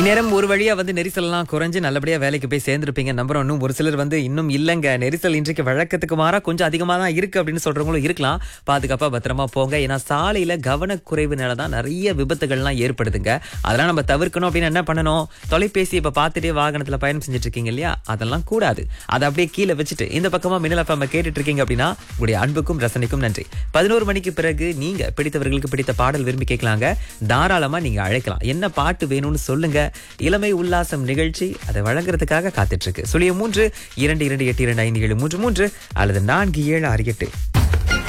இந்நேரம் ஒரு வழியா வந்து நெரிசல்லாம் குறைஞ்சு நல்லபடியா வேலைக்கு போய் சேர்ந்திருப்பீங்க நம்புறோம் இன்னும் ஒரு சிலர் வந்து இன்னும் இல்லங்க நெரிசல் இன்றைக்கு வழக்கத்துக்கு மாறா கொஞ்சம் அதிகமா தான் இருக்கு அப்படின்னு சொல்றவங்களும் இருக்கலாம் பாதுகாப்பா பத்திரமா போங்க ஏன்னா சாலையில கவனக்குறைவுனால தான் நிறைய விபத்துகள்லாம் ஏற்படுதுங்க அதெல்லாம் நம்ம தவிர்க்கணும் அப்படின்னு என்ன பண்ணணும் தொலைபேசி இப்ப பார்த்துட்டே வாகனத்துல பயணம் செஞ்சுட்டு இருக்கீங்க இல்லையா அதெல்லாம் கூடாது அதை அப்படியே கீழே வச்சுட்டு இந்த பக்கமா மின்னல் FM கேட்டுட்டு இருக்கீங்க அப்படின்னா உங்களுடைய அன்புக்கும் ரசனைக்கும் நன்றி பதினோரு மணிக்கு பிறகு நீங்க பிடித்தவர்களுக்கு பிடித்த பாடல் விரும்பி கேட்கலாங்க தாராளமா நீங்க அழைக்கலாம் என்ன பாட்டு வேணும்னு சொல்லுங்க இளமை உல்லாசம் நிகழ்ச்சி அதை வழங்குறதுக்காக காத்துட்டு இருக்கு சுழிய மூன்று இரண்டு இரண்டு எட்டு இரண்டு ஐந்து ஏழு மூன்று மூன்று அல்லது நான்கு ஏழு ஆறு எட்டு